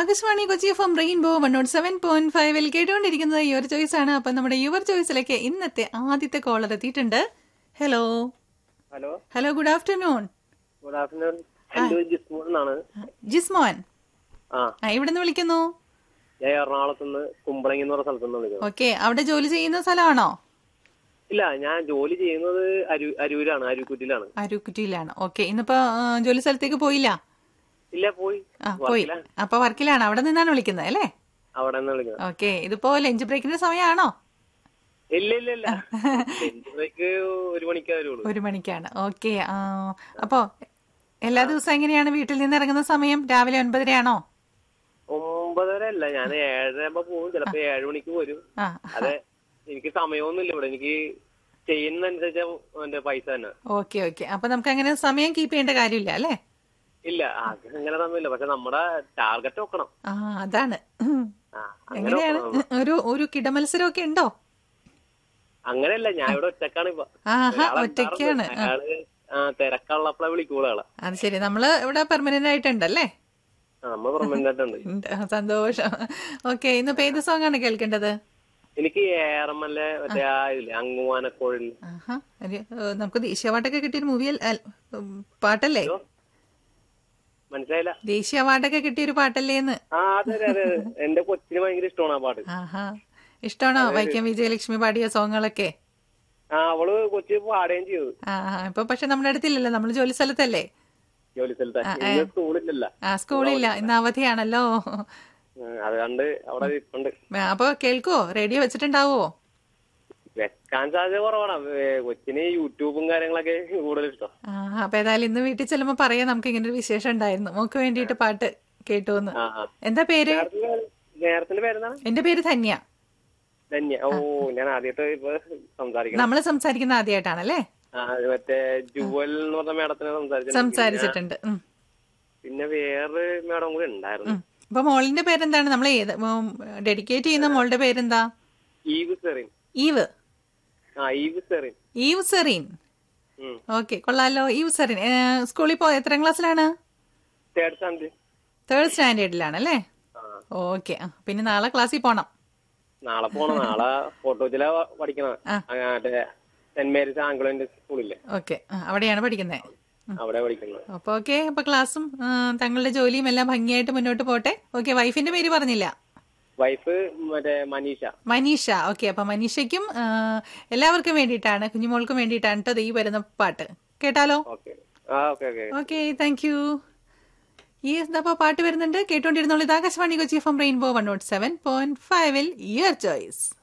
Akashvani Kochi F M rainbow one note seven point ഫൈവിൽ കേട്ടുകൊണ്ടിരിക്കുന്നത് your choice ആണ് അപ്പൊ നമ്മുടെ യുവർ ചോയ്സിലേക്ക് ഇന്നത്തെ ആദ്യത്തെ കോളർ എത്തിയിട്ടുണ്ട് hello hello hello good afternoon good afternoon എന്റെ പേര് ജിസ്മോൻ എന്നാണ് ജിസ്മോൻ ആ ആ ഇവിടെ നിന്ന് വിളിക്കുന്നു ഞാൻ എറണാകുളത്ത് നിന്ന് കുമ്പളങ്ങി എന്ന് പറഞ്ഞ സ്ഥലത്ത് നിന്ന് വിളിക്കുന്നത് ഓക്കെ അവിടെ ജോലി ചെയ്യുന്ന സ്ഥലമാണോ ഇല്ല ഞാൻ ജോലി ചെയ്യുന്നത് അരു അരൂരാണ് അരുക്കുറ്റിലാണ് അരുക്കുറ്റിയിലാണ് ഓക്കെ ഇന്നിപ്പോ ആ, ജോലി സ്ഥലത്തേക്ക് പോയില്ല ഇല്ല പോയി ആ പോയി വർക്കിലാണ്. അപ്പൊ വർക്കിലാണ് അവിടെ നിന്നാണ് വിളിക്കുന്നത് അല്ലേ അവിടെ നിന്ന് വിളിക്കുന്നത് ഓക്കെ ഇതിപ്പോ ലഞ്ച് ബ്രേക്കിന്റെ സമയമാണോ ഇല്ല ഇല്ല ഇല്ല ബ്രേക്ക് ഒരു മണിക്കേ വരുള്ളൂ ഒരു മണിക്കാണ് ഓക്കെ അപ്പോ എല്ലാ ദിവസവും എങ്ങനെയാണ് വീട്ടിൽ നിന്ന് ഇറങ്ങുന്ന സമയം രാവിലെ ഒൻപതരയാണോ ഒമ്പതര അല്ല ഞാൻ ഏഴര ആകുമ്പോ പോകും ചിലപ്പോ ഏഴ് മണിക്ക് വരും ആ അതെ എനിക്ക് സമയമൊന്നുമില്ല ഇവിടെ എനിക്ക് ചെയ്യുന്നതനുസരിച്ച എന്റെ പൈസ തന്നെ ഓക്കെ ഓക്കെ അപ്പൊ നമുക്ക് അങ്ങനെ സമയം കീപ്പ് ചെയ്യേണ്ട കാര്യമില്ല അല്ലേ ഇല്ല അത് അങ്ങനെ തമ്മില്ല പക്ഷെ നമ്മുടെ ടാർഗറ്റ് നോക്കണം ആ അതാണ് ഉം. ആ അങ്ങനെ എങ്ങനെയാണ് നോക്കണം ഒരു ഒരു കിടമത്സരമൊക്കെ ഉണ്ടോ അങ്ങനെയല്ല ഞാൻ ഇവിടെ ഒറ്റക്കാണ് ഇപ്പൊ ആഹാ ഒരാള് ഒറ്റയ്ക്കാണ് ഉണ്ടായിരുന്നു. അയാള് ആ തിരക്കുള്ളപ്പോഴേ വിളിക്കൂളെ ആളെ അത് ശരി നമ്മള് ഇവിടെ പെർമനന്റ് ആയിട്ടുണ്ടല്ലേ ആ, നമ്മ പെർമനന്റ് ആയിട്ടുണ്ട് ഉണ്ട്. സന്തോഷം ഓക്കെ ഇന്നിപ്പോ ഏത് സോങ് ആണ് കേൾക്കേണ്ടത് എനിക്ക് ഏറമല്ലേ മറ്റേ ആ ഇതില്ലേ അങ്ങുവാനക്കോഴിൽ ആഹാ ഒരു, ഏ, നമുക്ക് ദേശീയ അവാർഡൊക്കെ കിട്ടിയൊരു മൂവി പാട്ടല്ലേ മനസ്സിലായില്ല ദേശീയ അവാർഡൊക്കെ കിട്ടിയൊരു പാട്ടല്ലേന്ന് ആ അതെ അതെ അതെ എന്റെ കൊച്ചിന് ഭയങ്കര ഇഷ്ടമാണ് ആ പാട്ട് ആഹാ ഇഷ്ടമാണോ വൈക്കം വിജയലക്ഷ്മി പാടിയ സോങ്ങുകളൊക്കെ ആ അവള് കൊച്ചി പാടുകയും ചെയ്തു ആ ആ, ഇപ്പൊ പക്ഷെ നമ്മുടെ അടുത്തില്ലല്ലോ നമ്മൾ ജോലി സ്ഥലത്തല്ലേ ജോലി സ്ഥലത്ത് ഇന്ന് സ്കൂളില്ലല്ല ആ സ്കൂളില്ല ഇന്ന് അവധിയാണല്ലോ അതുകൊണ്ട് അവിടെ ഇരിപ്പുണ്ട് ആ, അപ്പൊ കേൾക്കുവോ റേഡിയോ വെച്ചിട്ടുണ്ടാവോ വെക്കാൻ സാധ്യത കുറവാണ് ഏ, കൊച്ചിന് യൂട്യൂബും കാര്യങ്ങളൊക്കെ കൂടുതൽ ഇഷ്ടം ആ അപ്പൊ ഏതായാലും ഇന്ന് വീട്ടിൽ ചെല്ലുമ്പോ പറയാം നമുക്ക് ഇങ്ങനെ ഒരു വിശേഷം ഉണ്ടായിരുന്നു മോക്ക് വേണ്ടിയിട്ട് പാട്ട് കേട്ടു എന്ന് ആ ആ എന്താ പേര് നേരത്തിന്റെ പേരെന്താണ് എന്റെ പേര് ധന്യ ധന്യ ഓ ഞാൻ ആദ്യമായിട്ട് ഇപ്പൊ സംസാരിക്കണം നമ്മൾ സംസാരിക്കുന്ന ആദ്യമായിട്ടാണല്ലേ ആ അത് മറ്റേ ജുവൽ എന്ന് പറഞ്ഞ മേഡത്തിനെ സംസാരിച്ചു സംസാരിച്ചിട്ടുണ്ട് ഉം, പിന്നെ വേറെ മേഡം കൂടി ഉണ്ടായിരുന്നു ഉം. അപ്പൊ മോളിന്റെ പേരെന്താണ് നമ്മൾ ഏത് ഡെഡിക്കേറ്റ് ചെയ്യുന്ന മോളുടെ പേരെന്താ ഈവ് സെറിൻ ഈവ് ആ ഈവ് സെറിൻ ഈവ് സെറീൻ ഉം ഓക്കെ കൊള്ളാലോ ഈവ് സെറീൻ ഏ, സ്കൂളിൽ പോ എത്രാം ക്ലാസ്സിലാണ് തേർഡ് സ്റ്റാൻഡ് തേർഡ് സ്റ്റാൻഡേർഡിലാണ് അല്ലേ ആ ഓക്കെ പിന്നെ നാളെ ക്ലാസ്സിൽ പോണം നാളെ പോണം നാളെ ഫോട്ടോച്ചില പഠിക്കണം ആ. ആ, മറ്റേ സെന്റ് മേരീസ് ആംഗ്ലോന്റെ സ്കൂളില്ലേ ഓക്കെ അവിടെയാണ് പഠിക്കുന്നത് അവിടെ പഠിക്കുന്നത് അപ്പൊ ഓക്കെ അപ്പൊ ക്ലാസ്സും ആ, തങ്ങളുടെ ജോലിയും എല്ലാം ഭംഗിയായിട്ട് മുന്നോട്ട് പോട്ടെ ഓക്കെ വൈഫിന്റെ പേര് പറഞ്ഞില്ല വൈഫ് മറ്റേ മനീഷ മനീഷ ഓക്കെ അപ്പൊ മനീഷയ്ക്കും ആ, എല്ലാവർക്കും വേണ്ടിയിട്ടാണ് കുഞ്ഞുമോൾക്കും വേണ്ടിയിട്ടാണ് കേട്ടോ ഈ വരുന്ന പാട്ട് കേട്ടാലോ ഓക്കെ ആ okay okay okay thank you ഈ ഇതപ്പോ പാട്ട് വരുന്നുണ്ട് കേട്ടോണ്ടിരുന്നോളൂ ഇത് Akashvani Kochi F M rainbow one note seven point ഫൈവിൽ ഇയർ ചോയ്സ്